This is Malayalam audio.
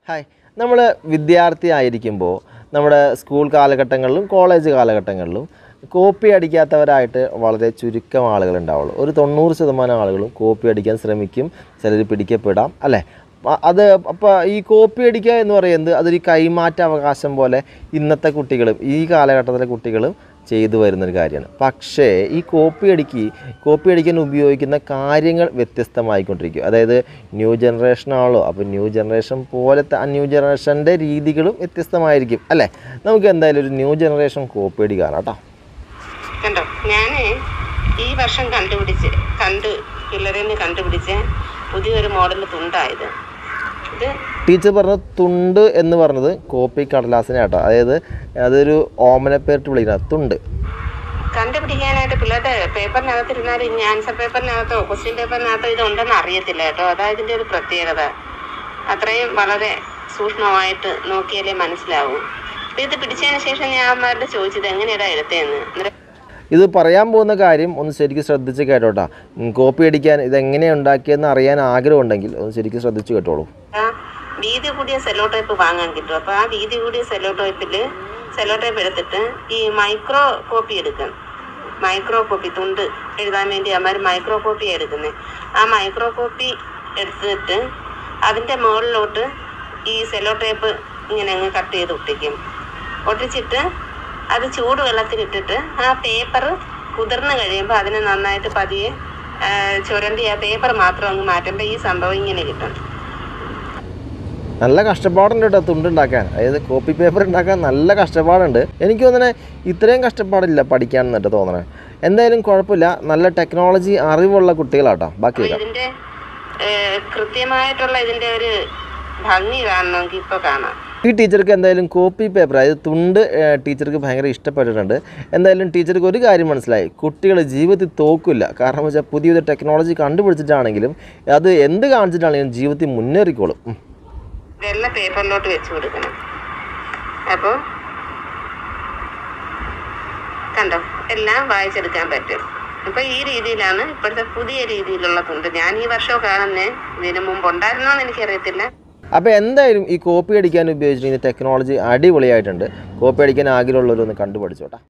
ഹായ് നമ്മൾ വിദ്യാർത്ഥി ആയിരിക്കുമ്പോൾ നമ്മുടെ സ്കൂൾ കാലഘട്ടങ്ങളിലും കോളേജ് കാലഘട്ടങ്ങളിലും കോപ്പി അടിക്കാത്തവരായിട്ട് വളരെ ചുരുക്കം ആളുകൾ ഉണ്ടാവുള്ളൂ ഒരു തൊണ്ണൂറ് ശതമാനം ആളുകളും കോപ്പി അടിക്കാൻ ശ്രമിക്കും ചിലർ പിടിക്കപ്പെടാം അല്ലേ അ- അത് അപ്പോൾ ഈ കോപ്പി അടിക്കുക എന്ന് പറയുന്നത് അതൊരു കൈമാറ്റ അവകാശം പോലെ ഇന്നത്തെ കുട്ടികളും ഈ കാലഘട്ടത്തിലെ കുട്ടികളും ചെയ്തു വരുന്നൊരു കാര്യമാണ് പക്ഷേ ഈ കോപ്പി അടിക്ക് കോപ്പി അടിക്കാൻ ഉപയോഗിക്കുന്ന കാര്യങ്ങൾ വ്യത്യസ്തമായിക്കൊണ്ടിരിക്കും അതായത് ന്യൂ ജനറേഷനാണല്ലോ അപ്പോൾ ന്യൂ ജനറേഷൻ പോലത്തെ ആ ന്യൂ ജനറേഷൻ്റെ രീതികളും വ്യത്യസ്തമായിരിക്കും അല്ലേ നമുക്ക് എന്തായാലും ഒരു ന്യൂ ജനറേഷൻ കോപ്പി അടി കാണാം കേട്ടോ കണ്ടോ ഞാന് ഈ വർഷം കണ്ടുപിടിച്ച് കണ്ട് പിള്ളേരിൽ നിന്ന് കണ്ടുപിടിച്ച പുതിയൊരു മോഡൽ തുണ്ടായത് ഇത് ടീച്ചർ പറഞ്ഞ തുണ്ട് എന്ന് പറഞ്ഞത് കോപ്പി കടലാസിനെ കേട്ടോ അതായത് അതൊരു ഓമനപ്പേരിട്ട് വിളിക്കുന്ന തുണ്ട് കണ്ടുപിടിക്കാനായിട്ട് പിള്ളേരുടെ പേപ്പറിനകത്തിരുന്നാൽ ഇനി ആൻസർ പേപ്പറിനകത്തോ ക്വസ്റ്റ്യൻ പേപ്പറിനകത്തോ ഇത് ഉണ്ടെന്ന് അറിയത്തില്ല കേട്ടോ അതാ ഇതിൻ്റെ ഒരു പ്രത്യേകത അത്രയും വളരെ സൂക്ഷ്മമായിട്ട് നോക്കിയാലേ മനസ്സിലാവൂ അപ്പൊ ഇത് പിടിച്ചതിന് ശേഷം ഞാൻ അമ്മമാരോട് ചോദിച്ചത് എങ്ങനെയാടാ എടുത്തതെന്ന് അന്നേരം ഇത് പറയാൻ പോകുന്ന കാര്യം ഒന്ന് ശരിക്കും ശ്രദ്ധിച്ച് കേട്ടോട്ടാ ഉം, കോപ്പി അടിക്കാൻ ഇതെങ്ങനെയാണ് ഉണ്ടാക്കിയെന്ന് അറിയാൻ ആഗ്രഹമുണ്ടെങ്കിൽ ഒന്ന് ശരിക്കും ശ്രദ്ധിച്ച് കേട്ടോളൂ ആ വീതി കൂടിയ സെല്ലോ ടൈപ്പ് വാങ്ങാൻ കിട്ടും അപ്പോൾ ആ വീതി കൂടിയ സെല്ലോ ടൈപ്പിൽ സെല്ലോ ടൈപ്പ് എടുത്തിട്ട് ഈ മൈക്രോ കോപ്പി എടുക്കണം മൈക്രോ കോപ്പി തുണ്ട് എഴുതാൻ വേണ്ടി അമ്മമാർ മൈക്രോ കോപ്പി എടുക്കുന്നത് ആ മൈക്രോ കോപ്പി എടുത്തിട്ട് അതിൻ്റെ മുകളിലോട്ട് ഈ സെല്ലോ ടേപ്പ് ഇങ്ങനെ അങ്ങ് കട്ട് ചെയ്ത് ഒട്ടിക്കും ഒട്ടിച്ചിട്ട് അത് ചൂട് വെള്ളത്തിലിട്ടിട്ട് ആ പേപ്പർ കുതിർന്ന് കഴിയുമ്പോൾ അതിനെ നന്നായിട്ട് പതിയെ ആ, ചുരണ്ടി ആ പേപ്പർ മാത്രം അങ്ങ് മാറ്റുമ്പോൾ ഈ സംഭവം ഇങ്ങനെ കിട്ടും നല്ല കഷ്ടപ്പാടുണ്ട് കേട്ടോ തുണ്ട് ഉണ്ടാക്കാൻ അതായത് കോപ്പി പേപ്പർ ഉണ്ടാക്കാൻ നല്ല കഷ്ടപ്പാടുണ്ട് എനിക്ക് തോന്നണേ ഇത്രയും കഷ്ടപ്പാടില്ല പഠിക്കാൻ എന്നിട്ട് തോന്നണേ എന്തായാലും കുഴപ്പമില്ല നല്ല ടെക്നോളജി അറിവുള്ള കുട്ടികളാട്ടോ ബാക്കി അപ്പൊ കേൾക്കാം ഇതിന്റെ ഏഹ്, കൃത്യമായിട്ടുള്ള ഇതിന്റെ ഒരു ഭംഗി കാണണമെങ്കിൽ ഇപ്പൊ കാണാം ഈ ടീച്ചർക്ക് എന്തായാലും കോപ്പി പേപ്പർ അതായത് തുണ്ട് ഏഹ്, ടീച്ചർക്ക് ഭയങ്കര ഇഷ്ടപ്പെട്ടിട്ടുണ്ട് എന്തായാലും ടീച്ചർക്ക് ഒരു കാര്യം മനസ്സിലായി കുട്ടികൾ ജീവിതത്തിൽ തോക്കില്ല കാരണം വെച്ചാൽ പുതിയൊരു ടെക്നോളജി കണ്ടുപിടിച്ചിട്ടാണെങ്കിലും അത് എന്ത് കാണിച്ചിട്ടാണെങ്കിലും ജീവിതത്തിൽ മുന്നേറിക്കോളും ഉം. വെള്ള പേപ്പറിലോട്ട് വെച്ച് കൊടുക്കണം അപ്പോൾ കണ്ടോ എല്ലാം വായിച്ചെടുക്കാൻ പറ്റും അപ്പൊ ഈ രീതിയിലാണ് ഇപ്പോഴത്തെ പുതിയ രീതിയിലുള്ള തുണ്ട് ഞാൻ ഈ വർഷം കാണുന്നേ ഇതിനു മുമ്പ് ഉണ്ടായിരുന്നോ എന്ന് എനിക്കറിയത്തില്ല അപ്പോൾ എന്തായാലും ഈ കോപ്പി അടിക്കാൻ ഉപയോഗിച്ചിരിക്കുന്ന ടെക്നോളജി അടിപൊളിയായിട്ടുണ്ട് കോപ്പി അടിക്കാൻ ആഗ്രഹമുള്ളവരൊന്ന് കണ്ടുപഠിച്ചോട്ടെ